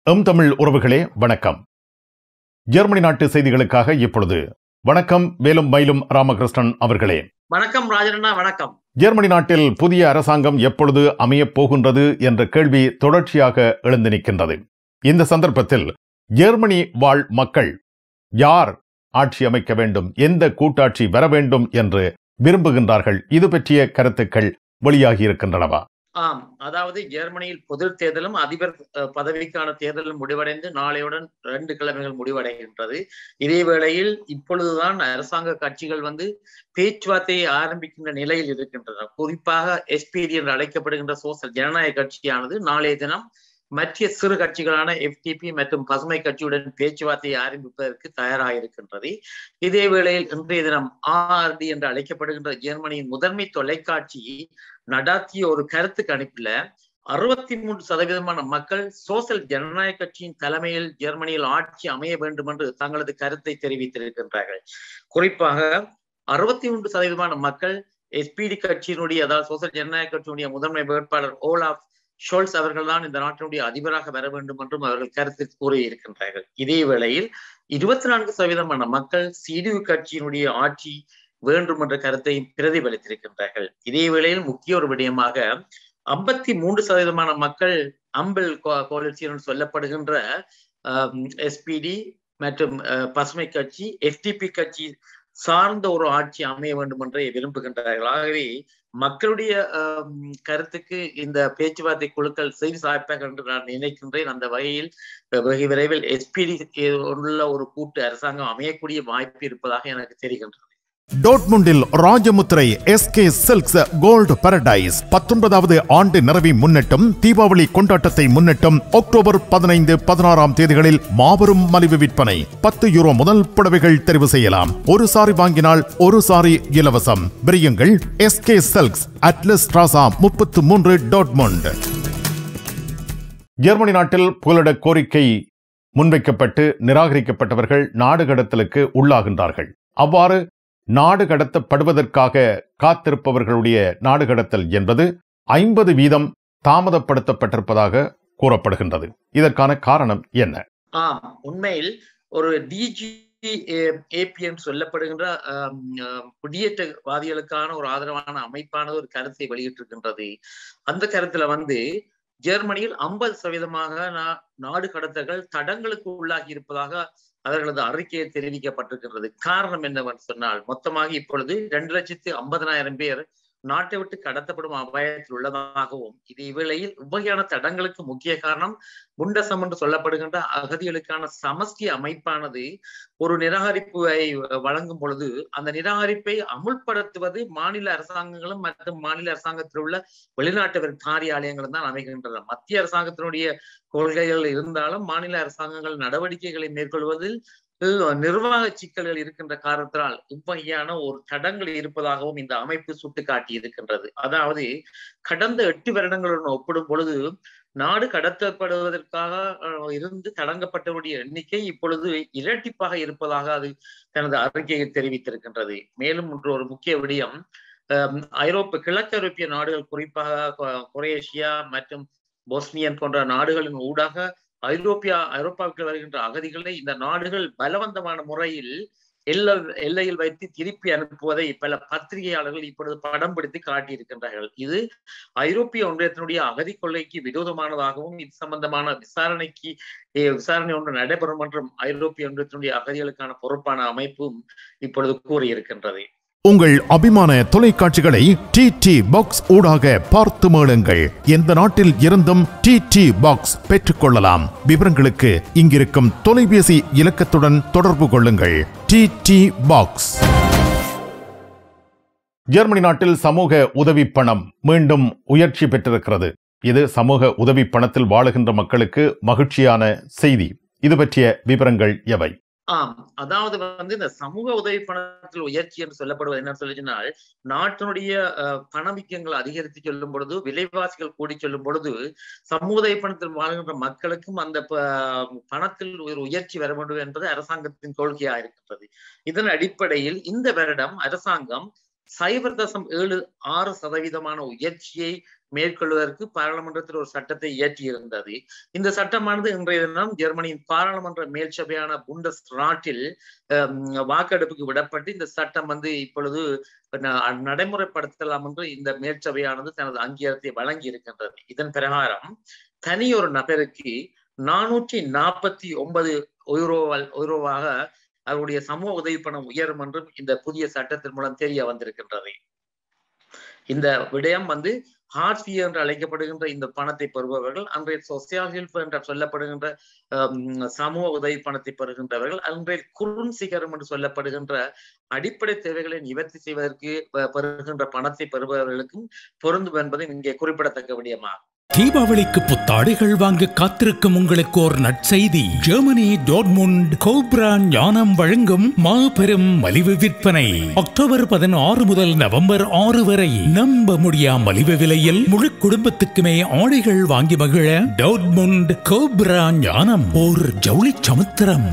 M Tamil உறவுகளே வணக்கம் Germany நாட்டு செய்திகளுக்காக இப்பொழுது வணக்கம் வேலும் மயிலும் ராமகிருஷ்ணன் அவர்களே வணக்கம் ராஜண்ணா வணக்கம் ஜெர்மனி நாட்டில் புதிய அரசாங்கம் எப்பொழுது அமையப் போகின்றது என்ற கேள்வி தொடர்ச்சியாக எழுந்து நிற்கின்றது இந்த சந்தர்ப்பத்தில் ஜெர்மனி வாழ் மக்கள் யார் ஆட்சி அமைக்க வேண்டும் எந்த கூட்டாட்சி வர வேண்டும் என்று விரும்புகின்றார்கள் இது பற்றிய கருத்துக்கள் வெளியாகி இருக்கின்றனவா ஆம் அதாவது ஜெர்மனியில் பொது தேர்தலும் அதிபர் அஹ், பதவிக்கான தேர்தலும் முடிவடைந்து நாளையுடன் ரெண்டு கிழமைகள் முடிவடைகின்றது இதே வேளையில் இப்பொழுதுதான் அரசாங்க கட்சிகள் வந்து பேச்சுவார்த்தையை ஆரம்பிக்கின்ற நிலையில் இருக்கின்றன குறிப்பாக எஸ்பிடி என்று அழைக்கப்படுகின்ற சோசல் ஜனநாயக கட்சியானது நாளைய தினம் மற்ற சிறு கட்சிகளான எஃப்டிபி மற்றும் பசுமை கட்சியுடன் பேச்சுவார்த்தையை ஆரம்பிப்பதற்கு தயாராக இருக்கின்றது இதே வேளையில் இன்றைய தினம் ஆர்டி என்று அழைக்கப்படுகின்ற ஜெர்மனியின் முதன்மை தொலைக்காட்சி நடாத்திய ஒரு கருத்து கணிப்புல அறுபத்தி மூன்று சதவீதமான மக்கள் சோசல் ஜனநாயக கட்சியின் தலைமையில் ஜெர்மனியில் ஆட்சி அமைய வேண்டும் என்று தங்களது கருத்தை தெரிவித்திருக்கின்றார்கள் குறிப்பாக அறுபத்தி மூன்று சதவீதமான மக்கள் எஸ்பிடி கட்சியினுடைய அதாவது சோசல் ஜனநாயக கட்சியினுடைய முதன்மை வேட்பாளர் ஓலாப் ஷோல்ஸ் அவர்கள்தான் இந்த நாட்டினுடைய அதிபராக வர வேண்டும் என்றும் அவர்கள் கருத்து கூறியிருக்கின்றார்கள் இதே வேளையில் இருபத்தி நான்கு சதவீதமான மக்கள் சிடியு கட்சியினுடைய ஆட்சி வேண்டும் என்ற கருத்தை பிரதிபலித்திருக்கின்றார்கள் இதே வேளையில் முக்கிய ஒரு விடயமாக ஐம்பத்தி மூன்று சதவீதமான மக்கள் அம்பல் கோலிசியன் சொல்லப்படுகின்ற எஸ்பிடி மற்றும் அஹ், பசுமை கட்சி எஃப்டிபி கட்சி சார்ந்த ஒரு ஆட்சி அமைய வேண்டும் என்றே விரும்புகின்றார்கள் ஆகவே மக்களுடைய ஆம், கருத்துக்கு இந்த பேச்சுவார்த்தை குழுக்கள் செய்தி சாய்ப்பார்கள் என்று நான் நினைக்கின்றேன் அந்த வகையில் அஹ், வெகு விரைவில் எஸ்பிடி உள்ள ஒரு கூட்டு அரசாங்கம் அமையக்கூடிய வாய்ப்பு இருப்பதாக எனக்கு தெரிகின்றது டோட்முண்டில் Rajamuthirai SK silks gold paradise பத்தொன்பதாவது ஆண்டு நிறைவை முன்னிட்டும் தீபாவளி கொண்டாட்டத்தை முன்னிட்டும் அக்டோபர் பதினைந்து பதினாறாம் தேதிகளில் மாபெரும் மலிவு விற்பனை பத்து யூரோ முதல் புடவைகள் தெரிவு செய்யலாம் ஒரு சாரி வாங்கினால் ஒரு சாரி இலவசம் பிரியுங்கள் எஸ்கே சில்க்ஸ் அட்லஸ் ராசா முப்பத்து மூன்று டோட்முண்ட் ஜெர்மனி நாட்டில் புகலிட கோரிக்கை முன்வைக்கப்பட்டு நிராகரிக்கப்பட்டவர்கள் நாடு கடத்தலுக்கு உள்ளாகின்றார்கள் அவ்வாறு நாடு கடத்தப்படுவதற்காக காத்திருப்பவர்களுடைய நாடு கடத்தல் என்பது ஐம்பது வீதம் தாமதப்படுத்தப்பட்டிருப்பதாக கூறப்படுகின்றது இதற்கான காரணம் என்ன ஆம் உண்மையில் ஒரு டிஜி ஏபிஎன் சொல்லப்படுகின்ற ஆம், ஆம், குடியேற்றவாதிகளுக்கான ஒரு ஆதரவான அமைப்பானது ஒரு கருத்தை வெளியிட்டிருக்கின்றது அந்த கருத்துல வந்து ஜெர்மனியில் ஐம்பது சதவீதமாக நா- நாடு கடத்தல்கள் தடங்களுக்கு உள்ளாகி இருப்பதாக அவர்களது அறிக்கையில் தெரிவிக்கப்பட்டிருக்கின்றது காரணம் என்னவென்று சொன்னால் மொத்தமாக இப்பொழுது இரண்டு லட்சத்து ஐம்பதனாயிரம் பேர் நாட்டை விட்டு கடத்தப்படும் அபாயத்தில் உள்ளதாகவும் இது இவ்வேளையில் இவ்வகையான தடங்களுக்கு முக்கிய காரணம் புண்டசம் என்று சொல்லப்படுகின்ற அகதிகளுக்கான சமஷ்டி அமைப்பானது ஒரு நிராகரிப்பை வழங்கும் பொழுது அந்த நிராகரிப்பை அமுல்படுத்துவது மாநில அரசாங்கங்களும் மற்றும் மாநில அரசாங்கத்தில் உள்ள வெளிநாட்டவர் காரியாலயங்களும் தான் அமைகின்றன மத்திய அரசாங்கத்தினுடைய கொள்கைகள் இருந்தாலும் மாநில அரசாங்கங்கள் நடவடிக்கைகளை மேற்கொள்வதில் நிர்வாக சிக்கல்கள் இருக்கின்ற காரணத்தினால் இவ்வகையான ஒரு தடங்கள் இருப்பதாகவும் இந்த அமைப்பு சுட்டிக்காட்டி இருக்கின்றது அதாவது கடந்த எட்டு வருடங்களுடன் ஒப்பிடும் பொழுது நாடு கடத்தப்படுவதற்காக அஹ், இருந்து தடங்கப்பட்டவருடைய எண்ணிக்கை இப்பொழுது இரட்டிப்பாக இருப்பதாக அது தனது அறிக்கையில் தெரிவித்திருக்கின்றது மேலும் ஒன்று ஒரு முக்கிய விடயம் அஹ், ஐரோப்பா கிழக்கு ஐரோப்பிய நாடுகள் குறிப்பாக கொ- கொரேஷியா மற்றும் போஸ்னியன் போன்ற நாடுகளின் ஊடாக ஐரோப்பியா ஐரோப்பாவுக்கு வருகின்ற அகதிகளை இந்த நாடுகள் பலவந்தமான முறையில் எல்லை எல்லையில் வைத்து திருப்பி அனுப்புவதை பல பத்திரிகையாளர்கள் இப்பொழுது படம் பிடித்து காட்டியிருக்கின்றார்கள் இது ஐரோப்பிய ஒன்றியத்தினுடைய அகதி கொள்ளைக்கு விரோதமானதாகவும் இது சம்பந்தமான விசாரணைக்கு eh, விசாரணை ஒன்று நடைபெறும் என்றும் ஐரோப்பிய ஒன்றியத்தினுடைய அகதிகளுக்கான பொறுப்பான அமைப்பும் இப்பொழுது கூறியிருக்கின்றது உங்கள் அபிமான தொலைக்காட்சிகளை டி டி பாக்ஸ் ஊடாக பார்த்து மேளுங்கள் எந்த நாட்டில் இருந்தும் டி டி பாக்ஸ் பெற்றுக்கொள்ளலாம் விவரங்களுக்கு இங்கிருக்கும் தொலைபேசி இலக்கத்துடன் தொடர்பு கொள்ளுங்கள் டி டி பாக்ஸ் ஜெர்மனி நாட்டில் சமூக உதவி பணம் மீண்டும் உயர்ச்சி பெற்றிருக்கிறது இது சமூக உதவி பணத்தில் வாழுகின்ற மக்களுக்கு மகிழ்ச்சியான செய்தி இது பற்றிய விவரங்கள் எவை ஆம் அதாவது வந்து இந்த சமூக உதவி பணத்தில் உயர்ச்சி என்று சொல்லப்படுவது என்ன சொல்லிச்சுனால் நாட்டினுடைய அஹ், பணவீக்கங்கள் அதிகரித்து சொல்லும் பொழுது விலைவாசிகள் கூடி சொல்லும் பொழுது சமூக உதவி பணத்தில் வாழ்கின்ற மக்களுக்கும் அந்த ப- பணத்தில் ஒரு உயர்ச்சி வர வேண்டும் என்பது அரசாங்கத்தின் கொள்கையாக இருக்கின்றது இதன் அடிப்படையில் இந்த வருடம் அரசாங்கம் சைபர் தசம் ஏழு ஆறு சதவீதமான உயர்ச்சியை மேற்கொள்வதற்கு பாராளுமன்றத்தில் ஒரு சட்டத்தை இயற்றி இருந்தது இந்த சட்டமானது இன்றைய தினம் ஜெர்மனியின் பாராளுமன்ற மேல் சபையான புண்டஸ் நாட்டில் வாக்கெடுப்புக்கு விடப்பட்டு இந்த சட்டம் வந்து இப்பொழுது நடைமுறைப்படுத்தலாம் என்று இந்த மேற்சபையானது தனது அங்கீகாரத்தை வழங்கி இருக்கின்றது இதன் பிரகாரம் தனி ஒரு நபருக்கு நானூற்றி நாற்பத்தி ஒன்பது யூரோவால் யூரோவாக அவருடைய சமூக உதவி பணம் உயரும் என்றும் இந்த புதிய சட்டத்தின் மூலம் தெரிய வந்திருக்கின்றது இந்த விடயம் வந்து ஹார்ட்ஃபி என்று அழைக்கப்படுகின்ற இந்த பணத்தை பெறுபவர்கள் அன்றைய சொசியல் ஹெல்ப் என்று சொல்லப்படுகின்ற சமூக உதவி பணத்தை பெறுகின்றவர்கள் அன்றைய குறுஞ்சிகரம் என்று சொல்லப்படுகின்ற அடிப்படை தேவைகளை நிவர்த்தி செய்வதற்கு பெறுகின்ற பணத்தை பெறுபவர்களுக்கும் பொருந்தும் என்பது இங்கே குறிப்பிடத்தக்க விடயமாகும் தீபாவளிக்கு புத்தாடைகள் வாங்க காத்திருக்கும் உங்களுக்கு ஒரு நற்செய்தி ஜெர்மனி டோட்முண்ட் கோப்ரா ஞானம் வழங்கும் மாபெரும் மலிவு விற்பனை அக்டோபர் பதினாறு முதல் நவம்பர் ஆறு வரை நம்ப முடியா மலிவு விலையில் முழு குடும்பத்துக்குமே ஆடைகள் வாங்கி மகிழ டோட்முண்ட் கோப்ரா ஞானம் ஓர் ஜவுளி சமுத்திரம்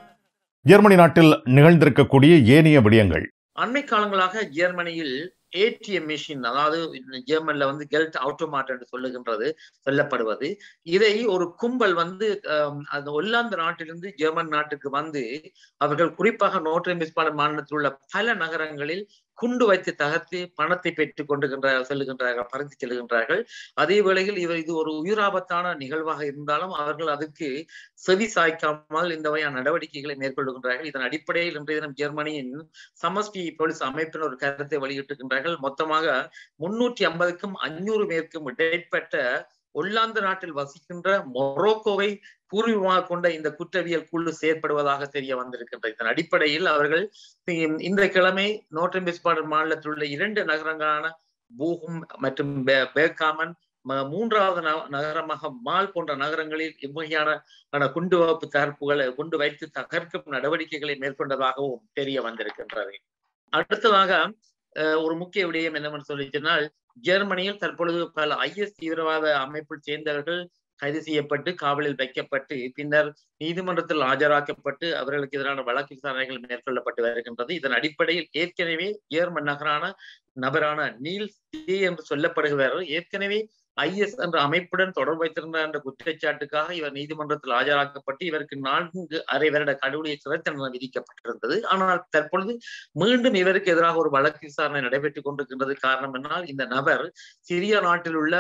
ஜெர்மனி நாட்டில் நிகழ்ந்திருக்கக்கூடிய ஏனைய விடயங்கள் அண்மை காலங்களாக ஜெர்மனியில் ஏடிஎம் மிஷின் அதாவது ஜெர்மன்ல வந்து கெல்ட் ஆட்டோமாட் என்று சொல்லுகின்றது சொல்லப்படுவது இதை ஒரு கும்பல் வந்து அந்த ஒல்லாந்து நாட்டிலிருந்து ஜெர்மன் நாட்டுக்கு வந்து அவர்கள் குறிப்பாக நோட்ரி மிஸ்பாலன் மாநிலத்தில் உள்ள பல நகரங்களில் குண்டு வைத்து தகர்த்து பணத்தை பெற்றுக் கொண்டுகின்ற செல்லுகின்றார்கள் பறித்து செல்கின்றார்கள் அதே வேளையில் இவர் இது ஒரு உயிராபத்தான நிகழ்வாக இருந்தாலும் அவர்கள் அதுக்கு செவி சாய்க்காமல் இந்த வகையான நடவடிக்கைகளை மேற்கொள்ளுகின்றார்கள் இதன் அடிப்படையில் இன்றைய தினம் ஜெர்மனியின் சமஷ்டி போலீஸ் அமைப்பின் ஒரு கருத்தை வெளியிட்டிருக்கின்றார்கள் மொத்தமாக முன்னூற்றி ஐம்பதுக்கும் அஞ்சூறு பேருக்கும் இடைப்பட்ட ஒல்லாந்து நாட்டில் வசிக்கின்ற மொரோக்கோவை பூர்வீகமாக கொண்ட இந்த குற்றவியல் குழு செயற்படுவதாக தெரிய வந்திருக்கின்ற இதன் அடிப்படையில் அவர்கள் இந்த கிழமை நோட்டம்பிஸ்பாடர் மாநிலத்தில் உள்ள இரண்டு நகரங்களான பூகும் மற்றும் பேக்காமன் மூன்றாவது நகரமாக மால் போன்ற நகரங்களில் இவ்வகையான குண்டு வகுப்பு தகர்ப்புகளை குண்டு வைத்து தகர்க்கும் நடவடிக்கைகளை மேற்கொண்டதாகவும் தெரிய வந்திருக்கின்றது அடுத்ததாக ஒரு முக்கிய விடயம் என்னவென்று சொல்லி சொன்னால் ஜெர்மனியில் தற்பொழுது பல ஐஎஸ் தீவிரவாத அமைப்பில் சேர்ந்தவர்கள் கைது செய்யப்பட்டு காவலில் வைக்கப்பட்டு பின்னர் நீதிமன்றத்தில் ஆஜராக்கப்பட்டு அவர்களுக்கு எதிரான வழக்கு விசாரணைகள் மேற்கொள்ளப்பட்டு வருகின்றது இதன் அடிப்படையில் ஏற்கனவே ஜேர்மன் நகரான நபரான நீல் என்று சொல்லப்படுகிறவர் ஏற்கனவே ஐஎஸ் என்ற அமைப்புடன் தொடர்பு வைத்திருந்த என்ற குற்றச்சாட்டுக்காக இவர் நீதிமன்றத்தில் ஆஜராக்கப்பட்டு இவருக்கு நான்கு அரை வருட கடவுளிய சிறை தண்டனை விதிக்கப்பட்டிருந்தது ஆனால் தற்பொழுது மீண்டும் இவருக்கு எதிராக ஒரு வழக்கு விசாரணை நடைபெற்றுக் கொண்டிருக்கின்றது காரணம் என்னால் இந்த நபர் சிரியா நாட்டில் உள்ள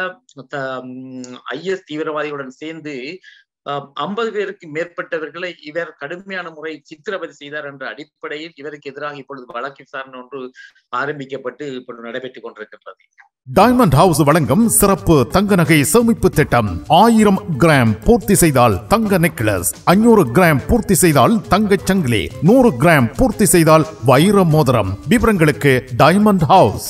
ஐஎஸ் தீவிரவாதிகளுடன் சேர்ந்து ஐம்பது பேருக்கு மேற்பட்டவர்களை இவர் கடுமையான முறை சித்திரவதை செய்தார் என்ற அடிப்படையில் இவருக்கு எதிராக இப்பொழுது வழக்கு விசாரணை ஒன்று ஆரம்பிக்கப்பட்டு இப்பொழுது நடைபெற்றுக் கொண்டிருக்கின்றது டைமண்ட் ஹவுஸ் வழங்கும் சிறப்பு தங்க நகை சேமிப்பு திட்டம் ஆயிரம் கிராம் பூர்த்தி செய்தால் தங்க நெக்லஸ் ஐநூறு கிராம் பூர்த்தி செய்தால் தங்க சங்கிலி நூறு கிராம் பூர்த்தி செய்தால் வைர மோதிரம் விவரங்களுக்கு டைமண்ட் ஹவுஸ்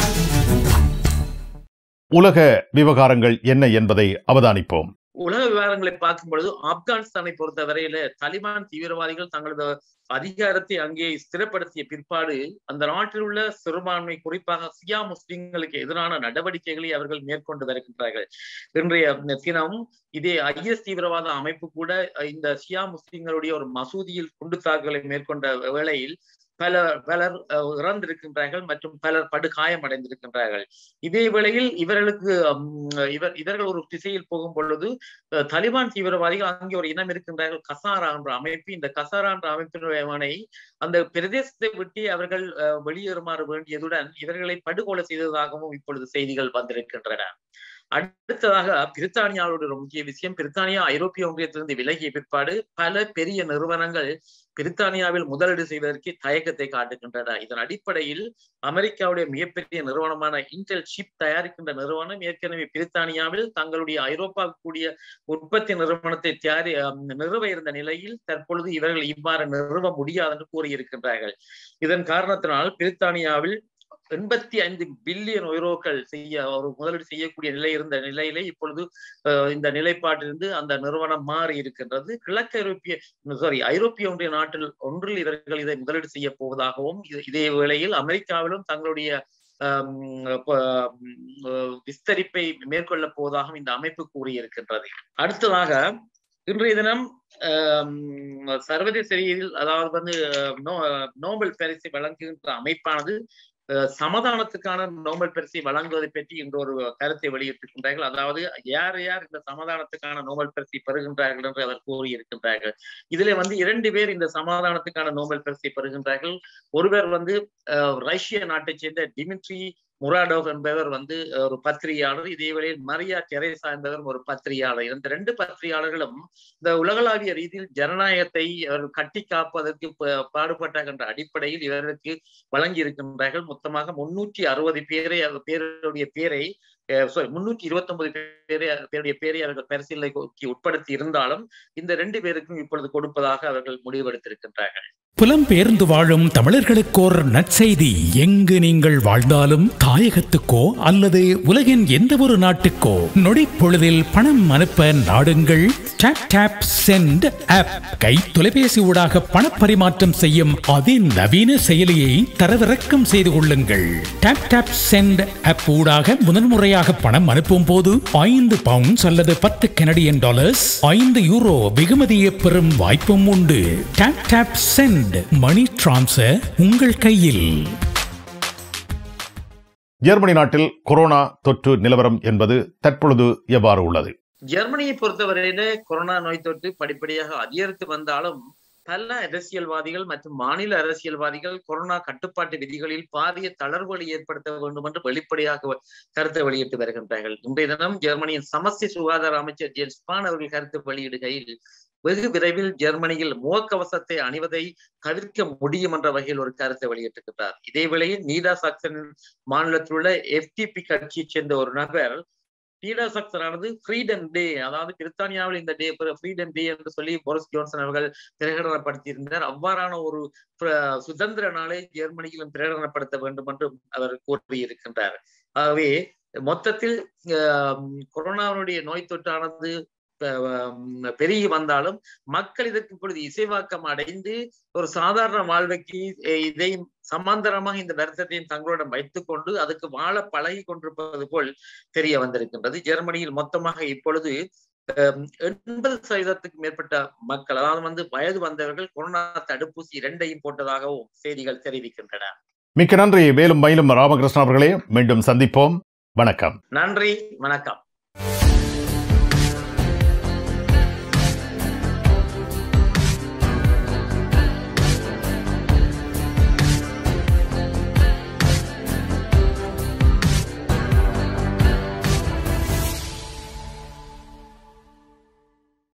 உலக விவகாரங்கள் என்ன என்பதை அவதானிப்போம் உலக விவகாரங்களை பார்க்கும் பொழுது ஆப்கானிஸ்தானை பொறுத்த வரையில தாலிபான் தீவிரவாதிகள் தங்களது அதிகாரத்தை அங்கே ஸ்திரப்படுத்திய பிற்பாடு அந்த நாட்டில் உள்ள சிறுபான்மை குறிப்பாக சியா முஸ்லிம்களுக்கு எதிரான நடவடிக்கைகளை அவர்கள் மேற்கொண்டு வருகின்றார்கள் இன்றைய தினம் இதே ஐஎஸ் தீவிரவாத அமைப்பு கூட இந்த சியா முஸ்லிம்களுடைய ஒரு மசூதியில் குண்டு தாக்குதலை மேற்கொண்ட வேளையில் பல பலர் இறந்திருக்கின்றார்கள் மற்றும் பலர் படுகாயம் அடைந்திருக்கின்றார்கள் இதே வேளையில் இவர்களுக்கு இவர் இவர்கள் ஒரு திசையில் போகும் பொழுது தலிபான் தீவிரவாதிகள் அங்கே ஒரு இனம் இருக்கின்றார்கள் கசாரா என்ற அமைப்பு இந்த கசாரா என்ற அமைப்பினுடைய அந்த பிரதேசத்தை விட்டு அவர்கள் வெளியேறுமாறு வேண்டியதுடன் இவர்களை படுகொலை செய்ததாகவும் இப்பொழுது செய்திகள் வந்திருக்கின்றன அடுத்ததாக பிரித்தானியாவோட ஒரு முக்கிய விஷயம் பிரித்தானியா ஐரோப்பிய ஒன்றியத்திலிருந்து விலகிய பிற்பாடு பல பெரிய நிறுவனங்கள் பிரித்தானியாவில் முதலீடு செய்வதற்கு தயக்கத்தை காட்டுகின்றன இதன் அடிப்படையில் அமெரிக்காவுடைய மிகப்பெரிய நிறுவனமான இன்டெல் சிப் தயாரிக்கின்ற நிறுவனம் ஏற்கனவே பிரித்தானியாவில் தங்களுடைய ஐரோப்பா கூடிய உற்பத்தி நிறுவனத்தை தயாரி நிறுவ இருந்த நிலையில் தற்பொழுது இவர்கள் இவ்வாறு நிறுவ முடியாது என்று கூறியிருக்கின்றார்கள் இதன் காரணத்தினால் பிரித்தானியாவில் எண்பத்தி ஐந்து பில்லியன் யூரோக்கள் செய்ய ஒரு முதலீடு செய்யக்கூடிய நிலை இருந்த நிலையிலே இப்பொழுது இந்த நிலைப்பாட்டிலிருந்து அந்த நிறுவனம் மாறி இருக்கின்றது கிழக்கு ஐரோப்பிய சாரி ஐரோப்பிய ஒன்றிய நாட்டில் ஒன்றில் இவர்கள் இதை முதலீடு செய்ய போவதாகவும் இதே வேளையில் அமெரிக்காவிலும் தங்களுடைய விஸ்தரிப்பை மேற்கொள்ள போவதாகவும் இந்த அமைப்பு கூறியிருக்கின்றது அடுத்ததாக இன்றைய தினம் சர்வதேச ரீதியில் அதாவது வந்து நோபல் பரிசை வழங்குகின்ற அமைப்பானது அஹ், சமாதானத்துக்கான நோபல் பரிசை வழங்குவதை பற்றி இன்று ஒரு கருத்தை வெளியிட்டிருக்கின்றார்கள் அதாவது யார் யார் இந்த சமாதானத்துக்கான நோபல் பரிசை பெறுகின்றார்கள் என்று அவர் கூறியிருக்கின்றார்கள் இதிலே வந்து இரண்டு பேர் இந்த சமாதானத்துக்கான நோபல் பரிசை பெறுகின்றார்கள் ஒருவர் வந்து அஹ், ரஷ்ய நாட்டைச் சேர்ந்த டிமிட்ரி முராடோவ் என்பவர் வந்து அஹ், ஒரு பத்திரிகையாளர் இதே வேளையில் மரியா டெரேசா என்பவர் ஒரு பத்திரிகையாளர் இந்த ரெண்டு பத்திரிகையாளர்களும் இந்த உலகளாவிய ரீதியில் ஜனநாயகத்தை அவர்கள் கட்டி காப்பதற்கு ப- பாடுபட்டார் என்ற அடிப்படையில் இவர்களுக்கு வழங்கி இருக்கின்றார்கள் மொத்தமாக முன்னூற்றி அறுபது பேரை அவர் பேருடைய பேரை சாரி முன்னூற்றி இருபத்தி ஒன்பது பேரை பேருடைய பேரை அவர்கள் பரிசீலனைக்கு உட்படுத்தி இருந்தாலும் இந்த ரெண்டு பேருக்கும் இப்பொழுது கொடுப்பதாக அவர்கள் முடிவெடுத்திருக்கின்றார்கள் புலம்பெயர்ந்து வாழும் தமிழர்களுக்கோர் நற்செய்தி எங்கு நீங்கள் வாழ்ந்தாலும் தாயகத்துக்கோ அல்லது உலகின் எந்த ஒரு நாட்டுக்கோ நொடிப்பொழுதில் பணம் அனுப்ப நாடுங்கள் Tap Tap Send ஆப் கை தொலைபேசி ஊடாக பணப்பரிமாற்றம் செய்யும் அதிநவீன செயலியை தரவிறக்கம் செய்து கொள்ளுங்கள் Tap Tap Send ஆப் ஊடாக முதன்முறையாக பணம் அனுப்பும் போது ஐந்து பவுண்ட்ஸ் அல்லது பத்து கனடியன் டாலர்ஸ் ஐந்து யூரோ வெகுமதியை பெறும் வாய்ப்பும் உண்டு Tap Tap Send money transfer உங்கள் கையில் ஜெர்மனி நாட்டில் கொரோனா தொற்று நிலவரம் என்பது தற்பொழுது எவ்வாறு உள்ளது ஜெர்மனியை பொறுத்தவரையில கொரோனா நோய் தொற்று படிப்படியாக அதிகரித்து வந்தாலும் பல அரசியல்வாதிகள் மற்றும் மாநில அரசியல்வாதிகள் கொரோனா கட்டுப்பாட்டு விதிகளில் பாரிய தளர்வுகளை ஏற்படுத்த வேண்டும் என்று வெளிப்படையாக கருத்தை வெளியிட்டு வருகின்றார்கள் இன்றைய தினம் ஜெர்மனியின் சமஸ்தி சுகாதார அமைச்சர் ஜேம்ஸ் பான் அவர்கள் கருத்து வெளியிடுகையில் வெகு விரைவில் ஜெர்மனியில் முகக்கவசத்தை அணிவதை தவிர்க்க முடியும் என்ற வகையில் ஒரு கருத்தை வெளியிட்டிருக்கிறார் இதேவேளையில் நீடா சாக்சன் மாநிலத்தில் உள்ள எஃப்டிபி கட்சியைச் சேர்ந்த ஒரு நபர் டீடா சக்சரானது ஃப்ரீடம் டே அதாவது பிரித்தானியாவில் இந்த டே ஃப்ரீடம் டே என்று சொல்லி போரிஸ் ஜோன்சன் அவர்கள் பிரகடனப்படுத்தியிருந்தார் அவ்வாறான ஒரு சுதந்திர நாளை ஜெர்மனியிலும் பிரகடனப்படுத்த வேண்டும் என்று அவர் கூறியிருக்கின்றார் ஆகவே மொத்தத்தில் கொரோனாவினுடைய நோய் தொற்றானது பெருகி வந்தாலும் மக்கள் இதற்கு இப்பொழுது இசைவாக்கம் அடைந்து ஒரு சாதாரண வாழ்வைக்கு இதை சமாந்தரமாக இந்த வருத்தத்தையும் தங்களிடம் வைத்துக் கொண்டு அதுக்கு வாழ பழகி கொண்டிருப்பது போல் தெரிய வந்திருக்கின்றது ஜெர்மனியில் மொத்தமாக இப்பொழுது எண்பது சதவீதத்துக்கு மேற்பட்ட மக்கள் அதாவது வந்து வயது வந்தவர்கள் கொரோனா தடுப்பூசி இரண்டையும் போட்டதாகவும் செய்திகள் தெரிவிக்கின்றன மிக்க நன்றி மேலும் மயிலும் ராமகிருஷ்ணன் அவர்களே மீண்டும் சந்திப்போம் வணக்கம் நன்றி வணக்கம்